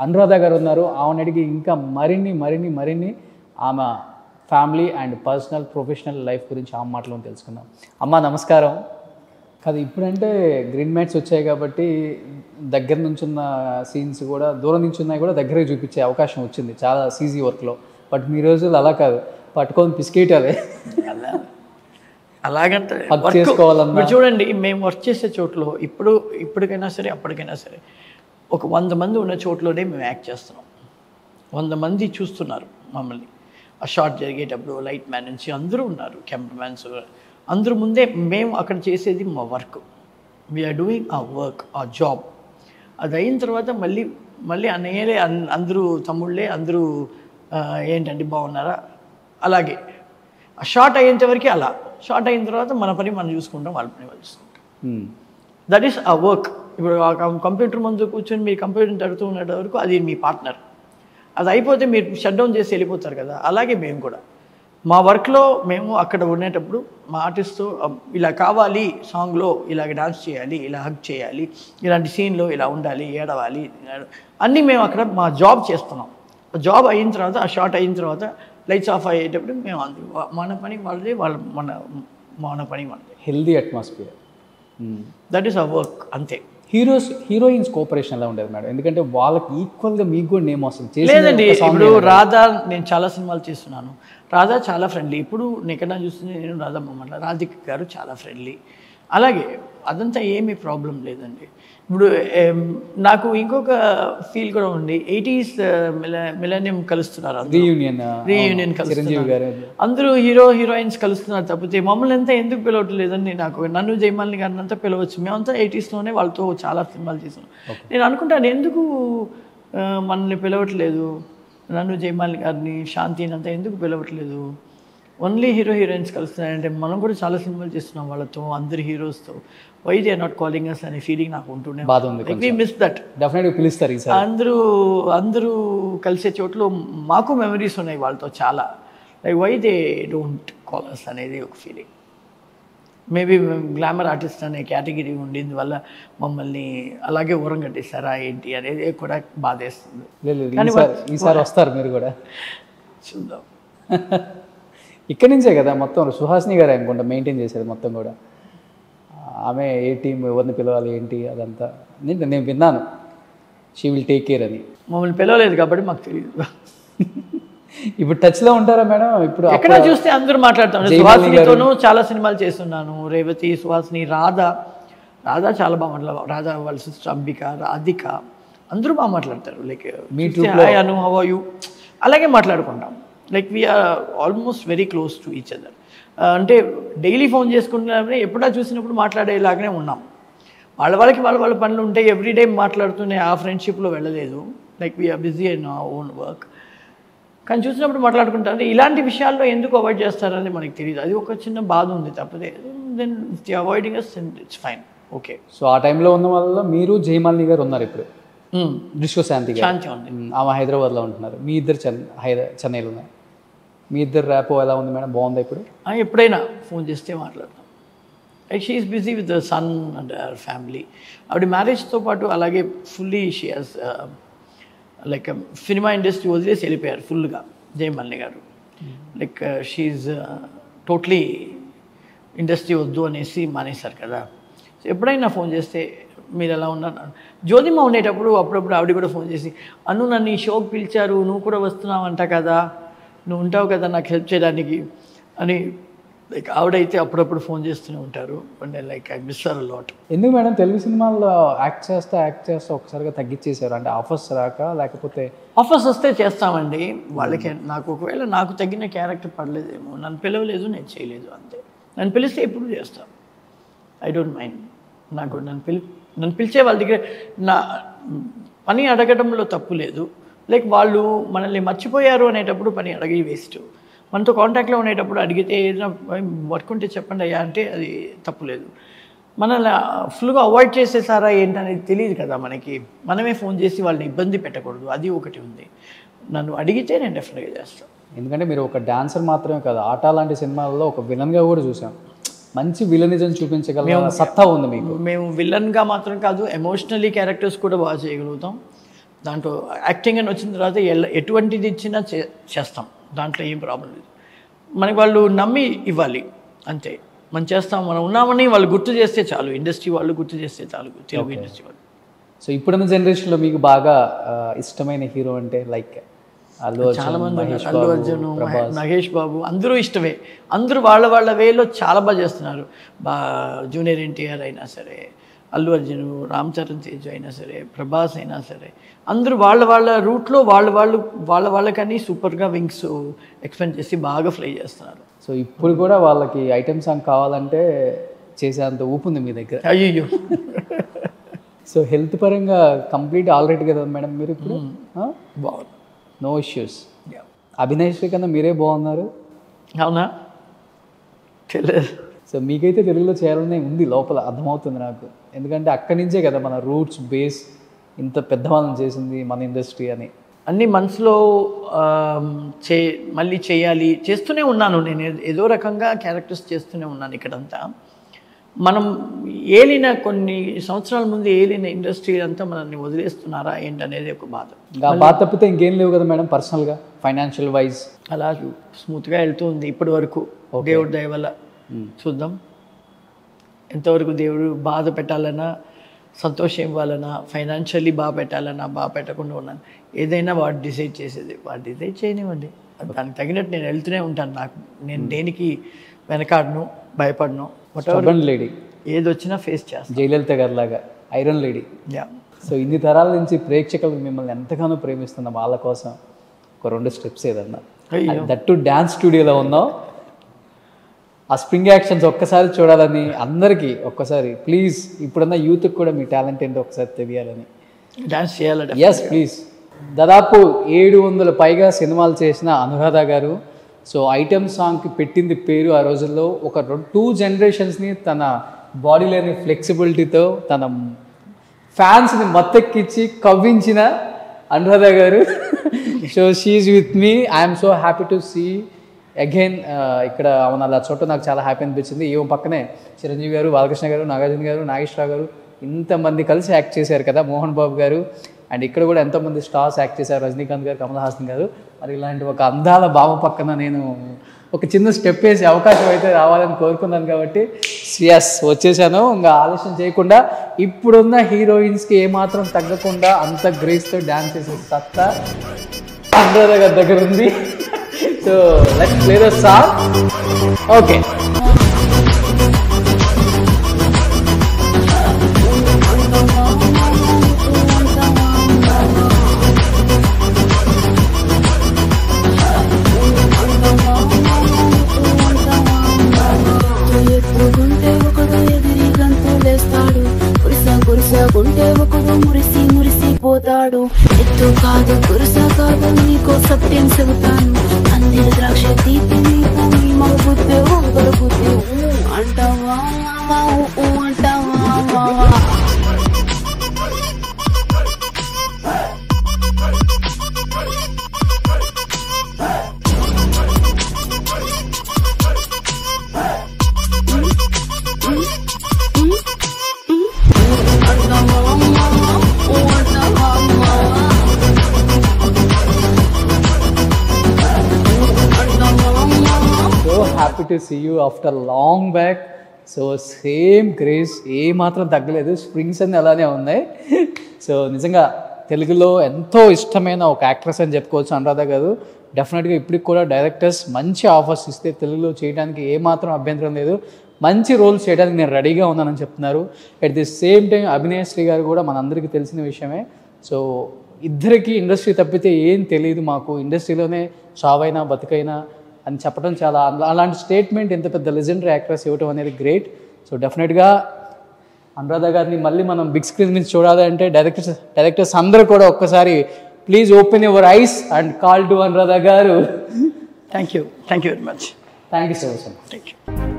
అనురాధ గారు ఉన్నారు ఆమెను అడిగి ఇంకా మరిన్ని మరిన్ని మరిన్ని ఆమె family and personal professional life గురించి ఆమె మాటలో తెలుసుకుందాం అమ్మ నమస్కారం కాదు ఇప్పుడంటే గ్రీన్ మ్యాట్స్ వచ్చాయి కాబట్టి దగ్గర నుంచి ఉన్న సీన్స్ కూడా దూరం నుంచి ఉన్నాయి కూడా దగ్గరే చూపించే అవకాశం వచ్చింది చాలా సీజీ వర్క్లో బట్ మీ రోజులు అలా కాదు పట్టుకొని పిసికేటాలే అలా అలాగంటే Hug work- చేసుకోవాలన్నా. ఇప్పుడు చూడండి మేము వర్క్ చేసే చోట్లో ఇప్పుడు ఇప్పటికైనా సరే అప్పటికైనా సరే ఒక వంద మంది ఉన్న చోట్లోనే మేము యాక్ట్ చేస్తున్నాం వంద మంది చూస్తున్నారు మమ్మల్ని ఆ షార్ట్ జరిగేటప్పుడు లైట్ మ్యాన్ నుంచి అందరూ ఉన్నారు కెమెరామ్యాన్స్ అందరూ ముందే మేము అక్కడ చేసేది మా వర్క్ వీఆర్ డూయింగ్ ఆ వర్క్ ఆ జాబ్ అది అయిన తర్వాత మళ్ళీ మళ్ళీ అన్నయ్యలే అన్- అందరూ తమ్ముళ్ళే అందరూ ఆ, ఏంటండి బాగున్నారా అలాగే ఆ షార్ట్ అయ్యేంత వరకు అలా షార్ట్ అయిన తర్వాత మన పని మనం చూసుకుంటాం వాళ్ళ పని వాళ్ళు చూసుకుంటాం Hmm. దట్ ఈస్ ఆ వర్క్ ఇప్పుడు ఆ కం- కంప్యూటర్ ముందు కూర్చొని మీరు కంప్యూటర్ తడుతూ ఉన్నంత వరకు అది మీ పార్ట్నర్ అది అయిపోతే మీరు షట్ డౌన్ చేసి వెళ్ళిపోతారు కదా అలాగే మేము కూడా మా వర్క్లో మేము అక్కడ ఉండేటప్పుడు మా ఆర్టిస్ట్తో ఇలా కావాలి సాంగ్లో ఇలాగ డాన్స్ చేయాలి ఇలా హక్ చేయాలి ఇలాంటి సీన్లో ఇలా ఉండాలి ఏడవాలి అన్నీ మేము అక్కడ మా జాబ్ చేస్తున్నాం జాబ్ అయిన తర్వాత ఆ షార్ట్ అయిన తర్వాత లైట్స్ ఆఫ్ అయ్యేటప్పుడు మేము అందరూ మన పని వాళ్ళది వాళ్ళ మన మన పని మనది healthy atmosphere that is a work అంతే హీరోస్ హీరోయిన్స్ కోఆపరేషన్ ఎలా ఉండేది మేడం ఎందుకంటే వాళ్ళకి ఈక్వల్గా మీకు కూడా నేమ్ వస్తుంది చేసిన లేదండి ఒక్క song ఇప్పుడు ఏనా? రాధా నేను చాలా సినిమాలు చేస్తున్నాను రాధా చాలా ఫ్రెండ్లీ ఇప్పుడు నీకన్నా చూస్తుంది నేను రాధా బొమ్మల రాధిక గారు చాలా ఫ్రెండ్లీ అలాగే అదంతా ఏమీ ప్రాబ్లం లేదండి ఇప్పుడు ఏం, నాకు ఇంకొక ఫీల్ కూడా ఉంది ఎయిటీస్ మిలేనియం కలుస్తున్నారు అందరూ. రీయూనియన్ రీయూనియన్ చిరంజీవి గారు అందరూ హీరో హీరోయిన్స్ కలుస్తున్నారు తప్పితే మమ్మల్ని అంతా ఎందుకు పిలవట్లేదని నాకు నన్ను జయమాలిని గారిని అంతా పిలవచ్చు మేమంతా ఎయిటీస్లోనే వాళ్ళతో చాలా సినిమాలు చేసాం నేను అనుకుంటాను ఎందుకు ఆ, మనల్ని పిలవట్లేదు నన్ను జయమాలిని గారిని శాంతిని అంతా ఎందుకు పిలవట్లేదు ఓన్లీ హీరో హీరోయిన్స్ కలుస్తున్నారంటే మనం కూడా చాలా సినిమాలు చేస్తున్నాం వాళ్ళతో అందరు హీరోస్తో why they not calling us అనే ఫీలింగ్ నాకు ఉంటూనే బాధ ఉంది వి మిస్ దట్ డెఫినెట్గా పిలుస్తారు ఈసారి అందరూ అందరూ కలిసే చోట్ల మాకు మెమరీస్ ఉన్నాయి వాళ్ళతో చాలా like why they don't callers అనేది ఒక ఫీలింగ్ మేబీ గ్లామర్ ఆర్టిస్ట్ అనే కేటగిరీ ఉండింది వల్ల మమ్మల్ని అలాగే ఊరం కట్టేస్తారా ఏంటి అనేది కూడా బాధేస్తుంది లేదు లేదు, ఈసారి ఈసారి వస్తారు మీరు కూడా చూద్దాం ఇక్కడి నుంచే కదా మొత్తం సుహాసిని గారు అనుకుంటా మెయింటైన్ చేసేది మొత్తం కూడా ఆమె ఏ టీం ఎవరిని పిలవాలి ఏంటి అదంతా నేను నేను విన్నాను షీ విల్ టేక్ కేర్ అని మమ్మల్ని పిలవలేదు కాబట్టి మాకు తెలియదు ఇప్పుడు టచ్లో ఉంటారా మేడం ఇప్పుడు ఎక్కడ చూస్తే అందరూ మాట్లాడతాం సుహాసినితోనూ చాలా సినిమాలు చేస్తున్నాను రేవతి సుహాసిని రాధ రాధ చాలా బాగా మాట్లాడారు రాధ వాళ్ళ సిస్టర్ అంబిక రాధిక అందరూ బాగా మాట్లాడతారు లైక్ హాయ్ అను హవ్ యూ అలాగే మాట్లాడుకుంటాం like we are almost very close to each other అంటే డైలీ ఫోన్ చేసుకుంటున్నామే ఎప్పుడా చూసినప్పుడు మాట్లాడేలాగానే ఉన్నాం వాళ్ళ వాళ్ళకి వాళ్ళ వాళ్ళ పనులు ఉంటే ఎవ్రీడే మాట్లాడుతూనే ఆ ఫ్రెండ్షిప్లో వెళ్ళలేదు like we are busy in own work కానీ చూసినప్పుడు మాట్లాడుకుంటారు ఇలాంటి విషయాల్లో ఎందుకు అవాయిడ్ చేస్తారని మనకి తెలియదు అది ఒక చిన్న బాధ ఉంది తప్పితే then avoiding us it's fine okay so ఆ టైంలో ఉన్న వాళ్ళ మీరు జయమాలిని గారు ఉన్నారు ఇప్పుడు విశ్వశాంతి గారు శాంతి ఉంది ఉమ్, ఆమె హైదరాబాద్లో ఉంటున్నారు మీ ఇద్దరు చెన్ హైదరా చెన్నైలో ఉన్నారు మీ ఇద్దరు ర్యాపో ఎలా ఉంది మేడం బాగుందా ఇప్పుడు ఆ, ఎప్పుడైనా ఫోన్ చేస్తే మాట్లాడతాం like she's busy with the son and our family ఆవిడ మ్యారేజ్తో పాటు అలాగే fully she has like cinema industry వదిలేసి వెళ్ళిపోయారు ఫుల్గా జయమల్ని గారు లైక్ షీఈ్ టోటలీ ఇండస్ట్రీ వద్దు అనేసి మానేశారు కదా సో ఎప్పుడైనా ఫోన్ చేస్తే మీరు ఎలా ఉన్నారు జ్యోతిమ ఉండేటప్పుడు అప్పుడప్పుడు ఆవిడ కూడా ఫోన్ చేసి అను నన్ను ఈ షోకి పిలిచారు నువ్వు కూడా వస్తున్నావంట కదా నువ్వు ఉంటావు కదా నాకు హెల్ప్ చేయడానికి అని లైక్ ఆవిడైతే అప్పుడప్పుడు ఫోన్ చేస్తూనే ఉంటారు and like I miss her lot ఎందుకు మేడం తెలుగు సినిమాల్లో యాక్ట్ చేస్తా యాక్ట్ చేస్తా ఒకసారిగా తగ్గించేశారు అంటే ఆఫర్స్ రాక లేకపోతే ఆఫర్స్ వస్తే చేస్తామండి వాళ్ళకి నాకు ఒకవేళ నాకు తగిన క్యారెక్టర్ పడలేదేమో నన్ను పిలవలేదు నేను చేయలేదు అంతే నన్ను పిలిస్తే ఎప్పుడు చేస్తాను ఐ డోంట్ మైండ్ నాకు నన్ను పిలి నన్ను పిలిచే వాళ్ళ దగ్గర నా పని అడగడంలో తప్పు లేదు లైక్ వాళ్ళు మనల్ని మర్చిపోయారు అనేటప్పుడు పని అడిగి వేస్ట్ మనతో కాంటాక్ట్లో ఉండేటప్పుడు అడిగితే ఏదైనా వర్క్ ఉంటే చెప్పండి అయ్యా అంటే అది తప్పు లేదు మనల్ని ఫుల్గా అవాయిడ్ చేసేసారా ఏంటనేది తెలియదు కదా మనకి మనమే ఫోన్ చేసి వాళ్ళని ఇబ్బంది పెట్టకూడదు అది ఒకటి ఉంది నన్ను అడిగితే నేను డెఫినెట్గా చేస్తాను ఎందుకంటే మీరు ఒక డాన్సర్ మాత్రమే కాదు ఆట లాంటి సినిమాల్లో ఒక విలన్గా కూడా చూసాం మంచి విలనిజం చూపించగల సత్తా ఉంది మీకు మేము విలన్గా మాత్రం కాదు ఎమోషనలీ క్యారెక్టర్స్ కూడా బాగా చేయగలుగుతాం దాంట్లో యాక్టింగ్ అని వచ్చిన తర్వాత ఎల్ల- ఎటువంటిది ఇచ్చినా చే చేస్తాం దాంట్లో ఏం ప్రాబ్లం లేదు మనకి వాళ్ళు నమ్మి ఇవ్వాలి అంతే మనం చేస్తాం మనం ఉన్నామని వాళ్ళు గుర్తు చేస్తే చాలు ఇండస్ట్రీ వాళ్ళు గుర్తు చేస్తే చాలు తెలుగు ఇండస్ట్రీ వాళ్ళు సో ఇప్పుడున్న జనరేషన్లో మీకు బాగా ఆ, ఇష్టమైన హీరో అంటే లైక్ అల్లు చాలా అర్జున్ మంది మహేష్ ఉన్నారు. అల్లు బాబు అర్జున్ ప్రభాస్ నగేష్ బాబు అందరూ ఇష్టమే అందరూ వాళ్ళ వాళ్ళ వేలో చాలా బాగా చేస్తున్నారు బా జూనియర్ ఎన్టీఆర్ అయినా సరే అల్లు అర్జున్ రామ్ చరణ్ తేజ్ అయినా సరే ప్రభాస్ అయినా సరే అందరూ వాళ్ళ వాళ్ళ రూట్లో వాళ్ళ వాళ్ళు వాళ్ళ వాళ్ళకని సూపర్గా వింగ్స్ ఎక్స్పెండ్ చేసి బాగా ఫ్లై చేస్తున్నారు సో ఇప్పుడు కూడా వాళ్ళకి ఐటమ్ సాంగ్ కావాలంటే చేసేంత ఊపు ఉంది మీ దగ్గర అయ్యో సో హెల్త్ పరంగా కంప్లీట్ ఆల్రెడీ కదా మేడం మీరు ఇప్పుడు బాగుంది నో ఇష్యూస్ అభినయ్ శ్రీ కన్నా మీరే బాగున్నారు అవునా తెలియదు సో మీకైతే తెలుగులో చేయాలనే ఉంది లోపల అర్థమవుతుంది నాకు ఎందుకంటే అక్కడి నుంచే కదా మన రూట్స్ బేస్ ఇంత పెద్దవాళ్ళని చేసింది మన ఇండస్ట్రీ అని అన్ని మనసులో ఆమ్, చే మళ్ళీ చేయాలి చేస్తూనే ఉన్నాను నేను ఏ- ఏదో రకంగా క్యారెక్టర్స్ చేస్తూనే ఉన్నాను ఇక్కడంతా మనం ఏలిన కొన్ని సంవత్సరాల ముందు ఏలిన ఇండస్ట్రీ అంతా మనల్ని వదిలేస్తున్నారా ఏంటనేది ఒక బాధ ఇంకా బాధ తప్పితే ఇంకేం లేవు కదా మేడం పర్సనల్గా ఫైనాన్షియల్ వైజ్ అలా స్మూత్గా వెళ్తూ ఉంది ఇప్పటి వరకు దేవుడి దయ వల్ల చూద్దాం ఎంతవరకు దేవుడు బాధ పెట్టాలన్నా సంతోషం ఇవ్వాలన్నా ఫైనాన్షియల్లీ బాగా పెట్టాలన్నా బాగా పెట్టకుండా ఉన్నాను ఏదైనా వాడు డిసైడ్ చేసేది వాడు డిసైడ్ చేయనివ్వండి దానికి తగినట్టు నేను వెళ్తూనే ఉంటాను నాకు నేను దేనికి వెనకాడను భయపడను whatever స్టబన్ లేడీ ఏది వచ్చినా ఫేస్ చేస్తాను జయలలిత గారి లాగా ఐరన్ లేడీ యా సో ఇన్ని తరాల నుంచి ప్రేక్షకులు మిమ్మల్ని ఎంతగానో ప్రేమిస్తున్న వాళ్ళ కోసం ఒక రెండు స్టెప్స్ ఏదన్నా అయ్యో దట్టు డ్యాన్స్ స్టూడియోలో ఉన్నాం ఆ స్ప్రింగ్ యాక్షన్స్ ఒక్కసారి చూడాలని అందరికీ ఒక్కసారి ప్లీజ్ ఇప్పుడున్న యూత్కి కూడా మీ టాలెంట్ ఏంటో ఒకసారి తెలియాలని డాన్స్ చేయాలంటే ఎస్ ప్లీజ్ దాదాపు ఏడు వందల పైగా సినిమాలు చేసిన అనురాధ గారు సో ఐటమ్ సాంగ్కి పెట్టింది పేరు ఆ రోజుల్లో ఒక టూ జనరేషన్స్ని తన బాడీలోని ఫ్లెక్సిబిలిటీతో తన ఫ్యాన్స్ని మత్తెక్కించి కవ్వించిన Anuradha garu so she's with me I'm so happy to see again ఇక్కడ అవును అలా చోట నాకు చాలా హ్యాపీ అనిపించింది ఈ పక్కనే చిరంజీవి గారు బాలకృష్ణ గారు నాగార్జున గారు నాగేశ్వరరావు గారు ఇంతమంది కలిసి యాక్ట్ చేశారు కదా మోహన్ బాబు గారు అండ్ ఇక్కడ కూడా ఎంతోమంది స్టార్స్ యాక్ట్ చేశారు రజనీకాంత్ గారు కమల్ హాసన్ గారు మరి ఇలాంటి ఒక అందాల భావ పక్కన నేను ఒక చిన్న స్టెప్ వేసే అవకాశం అయితే రావాలని కోరుకున్నాను కాబట్టి ఎస్ వచ్చేసాను ఇంకా ఆలస్యం చేయకుండా ఇప్పుడున్న హీరోయిన్స్కి ఏమాత్రం తగ్గకుండా అంత గ్రేస్తో డ్యాన్స్ చేసే సత్తా అనురాధ గారి దగ్గర ఉంది so let's play the song okay ఎత్తుకుంటే ఒకడు ఎదిరి గంతులేస్తాడు కురిస కురిసకుంటే ఒకడు మురిసి మురిసిపోతాడు ఎత్తు కాదు కురిస కాదు నీకో సత్యం చెబుతాను అందిన ద్రాక్ష తీపి నీకు నీ మగ బుద్ధి ఒకడ బుద్ధి ఊ అంటావా ఊ అంటావా so happy to see you after long back so same craze ఏ మాత్రం తగ్గలేదు స్ప్రింగ్స్ అన్ని అలానే ఉన్నాయి సో నిజంగా తెలుగులో ఎంతో ఇష్టమైన ఒక యాక్ట్రెస్ అని చెప్పుకోవచ్చు అనురాధ గారు డెఫినెట్గా ఇప్పటికి కూడా డైరెక్టర్స్ మంచి ఆఫర్స్ ఇస్తే తెలుగులో చేయడానికి ఏ మాత్రం అభ్యంతరం లేదు మంచి రోల్స్ చేయడానికి నేను రెడీగా ఉన్నానని చెప్తున్నారు at the same time Abhinaya Sri garu కూడా మనందరికీ తెలిసిన విషయమే సో ఇద్దరికి ఇండస్ట్రీ తప్పితే ఏం తెలియదు మాకు ఇండస్ట్రీలోనే చావైనా బతుకైనా అని చెప్పడం చాలా అలా- అలాంటి స్టేట్మెంట్ ఎంత పెద్ద లెజెండరీ యాక్ట్రెస్ ఇవ్వడం అనేది గ్రేట్ సో డెఫినెట్గా అనురాధ గారిని మళ్ళీ మనం బిగ్ స్క్రీన్ మీద చూడాలి అంటే డైరెక్టర్స్ డైరెక్టర్స్ అందరూ కూడా ఒక్కసారి please open your eyes and call to Anuradha garu thank you thank you very much thank you so much thank you